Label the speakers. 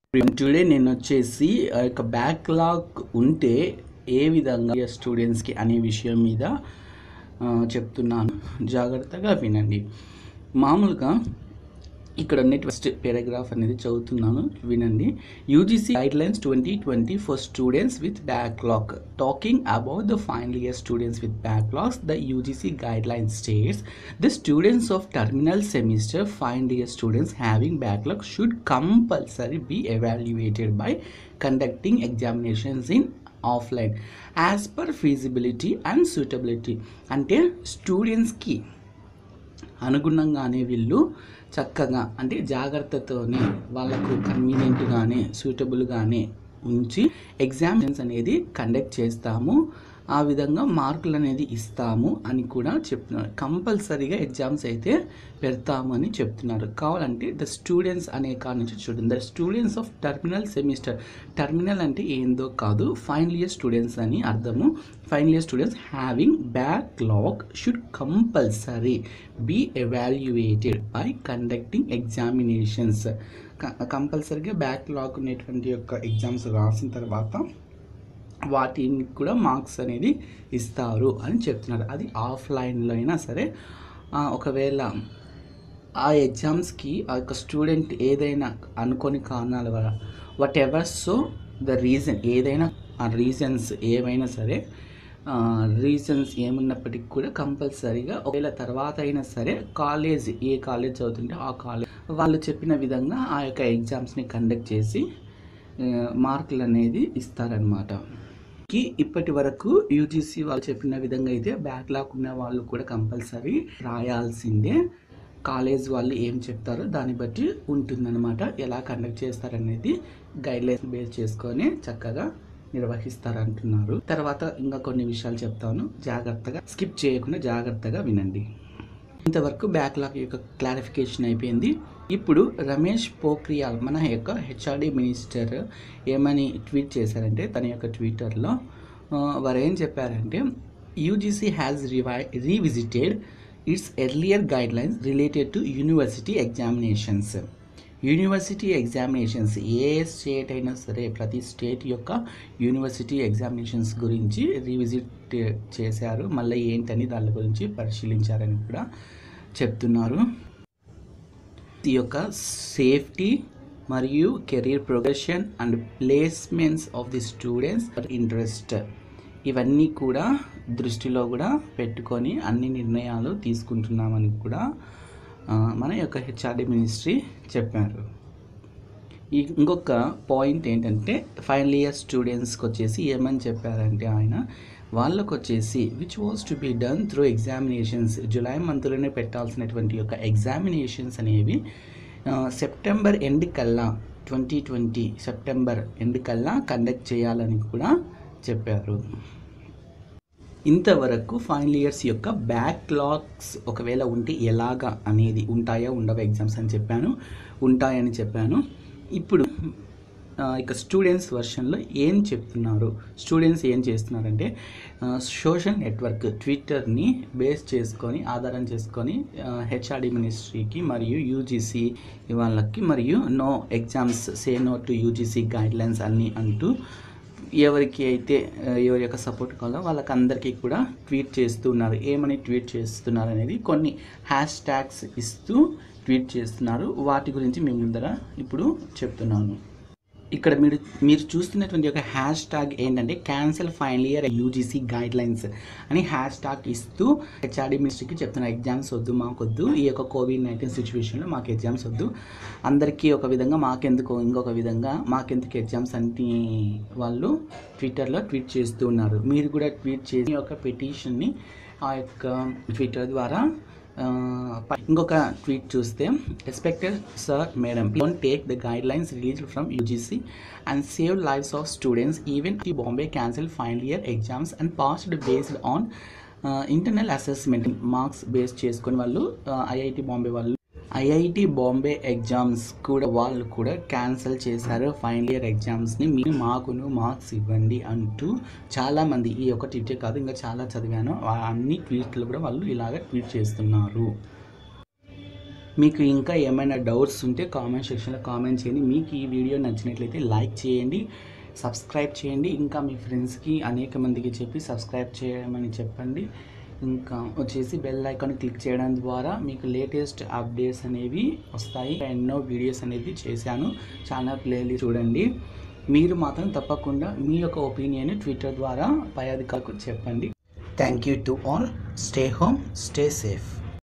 Speaker 1: today నేను వచ్చేసి ఆ యొక్క బ్యాక్లాగ్ ఉంటే ఏ విధంగా స్టూడెంట్స్కి అనే విషయం మీద ఆ, చెప్తున్నాను జాగ్రత్తగా వినండి మామూలుగా ఇక్కడ ఉన్న ఫస్ట్ పారాగ్రాఫ్ అనేది చదువుతున్నాను వినండి UGC guidelines twenty twenty for students with backlog talking about the final year students with backlogs the UGC guideline states the students of terminal semester final year students having backlog should compulsory be evaluated by conducting examinations in offline as per feasibility and suitability అంటే స్టూడెంట్స్కి అనుగుణంగానే వీళ్ళు చక్కగా అంటే జాగ్రత్తతోనే వాళ్ళకు కన్వీనియంట్గానే సూటబుల్గానే ఉంచి examinations అనేది conduct చేస్తాము ఆ విధంగా మార్కులు అనేది ఇస్తాము అని కూడా చెప్తున్నారు కంపల్సరీగా ఎగ్జామ్స్ అయితే పెడతాము అని చెప్తున్నారు కావాలంటే ద స్టూడెంట్స్ అనే కాడ నుంచి చూడండి the students of terminal semester terminal అంటే ఏందో కాదు ఫైనల్ ఇయర్ స్టూడెంట్స్ అని అర్థము final year students having backlog should compulsory be evaluated by conducting examinations కంపల్సరీగా బ్యాక్లాగ్ ఉన్నటువంటి యొక్క ఎగ్జామ్స్ రాసిన తర్వాత వాటిని కూడా మార్క్స్ అనేది ఇస్తారు అని చెప్తున్నారు అది ఆఫ్లైన్లో అయినా సరే ఆ, ఒకవేళ ఆ ఎగ్జామ్స్కి ఆ యొక్క స్టూడెంట్ ఏదైనా అనుకోని కారణాల వల్ల whatever so the reason ఏదైనా ఆ రీజన్స్ ఏవైనా సరే రీజన్స్ ఏమున్నప్పటికీ కూడా కంపల్సరీగా ఒకవేళ తర్వాత అయినా సరే కాలేజ్ ఏ కాలేజ్ చదువుతుంటే ఆ కాలేజ్ వాళ్ళు చెప్పిన విధంగా ఆ యొక్క ఎగ్జామ్స్ని కండక్ట్ చేసి ఆ, మార్కులు అనేది ఇస్తారనమాట కి ఇప్పటి వరకు యూజీసీ వాళ్ళు చెప్పిన విధంగా అయితే బ్యాక్లాగ్ ఉన్న వాళ్ళు కూడా కంపల్సరీ రాయాల్సిందే కాలేజ్ వాళ్ళు ఏం చెప్తారో దాన్ని బట్టి ఉంటుందన్నమాట ఎలా కండక్ట్ చేస్తారనేది గైడ్లైన్స్ బేస్ చేసుకొని చక్కగా నిర్వహిస్తారంటున్నారు తర్వాత ఇంకా కొన్ని విషయాలు చెప్తాను జాగ్రత్తగా స్కిప్ చేయకుండా జాగ్రత్తగా వినండి ఇంతవరకు బ్యాక్లాగ్ యొక్క క్లారిఫికేషన్ అయిపోయింది ఇప్పుడు రమేష్ పోఖ్రియాల్ మన యొక్క హెచ్ఆర్డి మినిస్టర్ ఏమని ట్వీట్ చేశారంటే తన యొక్క ట్విట్టర్లో ఆ, వారు ఏం చెప్పారంటే UGC has revi revisited its earlier guidelines related to university examinations university examinations ఏ స్టేట్ అయినా సరే ప్రతి స్టేట్ యొక్క యూనివర్సిటీ ఎగ్జామినేషన్స్ గురించి రీవిజిట్ చేశారు మళ్ళీ ఏంటని దాని గురించి పరిశీలించారని కూడా చెప్తున్నారు ఈ యొక్క సేఫ్టీ మరియు career progression and placements of the students interest ఇవన్నీ కూడా దృష్టిలో కూడా పెట్టుకొని అన్ని నిర్ణయాలు తీసుకుంటున్నామని కూడా ఆ, మన యొక్క హెచ్ఆర్డి మినిస్ట్రీ చెప్పారు ఈ ఇంకొక పాయింట్ ఏంటంటే ఫైనల్ ఇయర్ స్టూడెంట్స్కి వచ్చేసి ఏమని చెప్పారంటే ఆయన వాళ్ళకు వచ్చేసి which was to be done through examinations July మంత్లోనే పెట్టాల్సినటువంటి యొక్క ఎగ్జామినేషన్స్ అనేవి ఆ, సెప్టెంబర్ ఎండ్ కల్లా ట్వంటీ ట్వంటీ సెప్టెంబర్ ఎండ్ కల్లా కండక్ట్ చేయాలని కూడా చెప్పారు ఇంతవరకు ఫైనల్ ఇయర్స్ యొక్క బ్యాక్లాగ్స్ ఒకవేళ ఉంటే ఎలాగా అనేది ఉంటాయా ఉండవా ఎగ్జామ్స్ అని చెప్పాను ఉంటాయని చెప్పాను ఇప్పుడు ఆ, ఇక స్టూడెంట్స్ వర్షన్లో ఏం చెప్తున్నారు స్టూడెంట్స్ ఏం చేస్తున్నారంటే సోషల్ నెట్వర్క్ ట్విట్టర్ని బేస్ చేసుకొని ఆధారం చేసుకొని హెచ్ఆర్డి మినిస్ట్రీకి మరియు యూజీసీ వాళ్ళకి మరియు no exams say no to UGC guidelines అన్నీ అంటూ ఎవరికి అయితే ఆ, ఎవరి యొక్క సపోర్ట్ కావాలో వాళ్ళకందరికీ కూడా ట్వీట్ చేస్తున్నారు ఏమని ట్వీట్ చేస్తున్నారు అనేది కొన్ని హ్యాష్ ట్యాగ్స్ ఇస్తూ ట్వీట్ చేస్తున్నారు వాటి గురించి మీ ముందర ఇప్పుడు చెప్తున్నాను ఇక్కడ మీరు మీరు చూస్తున్నటువంటి ఒక హ్యాష్ ట్యాగ్ ఏంటంటే cancel final year UGC guidelines అని హ్యాష్ ట్యాగ్ ఇస్తూ హెచ్ఆర్డి మినిస్ట్రీకి చెప్తున్నారు ఎగ్జామ్స్ వద్దు మాకొద్దు ఈ యొక్క కోవిడ్ నైన్టీన్ సిచ్యువేషన్లో మాకు ఎగ్జామ్స్ వద్దు అందరికీ ఒక విధంగా మాకెందుకు ఇంకొక విధంగా మాకెందుకు ఎగ్జామ్స్ అని వాళ్ళు ట్విట్టర్లో ట్వీట్ చేస్తూ ఉన్నారు మీరు కూడా ట్వీట్ చేసి ఒక పిటిషన్ని ఆ యొక్క ట్విట్టర్ ద్వారా ఆ, ప- ఇంకొక ట్వీట్ చూస్తే respected sir madam don't take the guidelines released from UGC and save lifes of students even the Bombay cancel final year exams and passed based on internal assessment marks base చేసుకొని వాళ్ళు IIT Bombay వాళ్ళు IIT Bombay exams కూడా వాళ్ళు కూడా cancel చేశారు final year ఎగ్జామ్స్ని మీరు మాకును marks ఇవ్వండి అంటూ చాలామంది ఈ యొక్క ట్వీటే కాదు ఇంకా చాలా చదివాను ఆ అన్ని ట్వీట్లు కూడా వాళ్ళు ఇలాగ ట్వీట్ చేస్తున్నారు మీకు ఇంకా ఏమైనా డౌట్స్ ఉంటే కామెంట్ సెక్షన్లో కామెంట్ చేయండి మీకు ఈ వీడియో నచ్చినట్లయితే లైక్ చేయండి సబ్స్క్రైబ్ చేయండి ఇంకా మీ ఫ్రెండ్స్కి అనేక మందికి చెప్పి సబ్స్క్రైబ్ చేయమని చెప్పండి ఇంకా వచ్చేసి బెల్ ఐకాన్ క్లిక్ చేయడం ద్వారా మీకు లేటెస్ట్ అప్డేట్స్ అనేవి వస్తాయి ఎన్నో వీడియోస్ అనేది చేశాను చాలా ప్లేలిస్ట్ చూడండి మీరు మాత్రం తప్పకుండా మీ యొక్క ఒపీనియన్ ట్విట్టర్ ద్వారా పై అధికారులకు చెప్పండి thank you to all stay home stay safe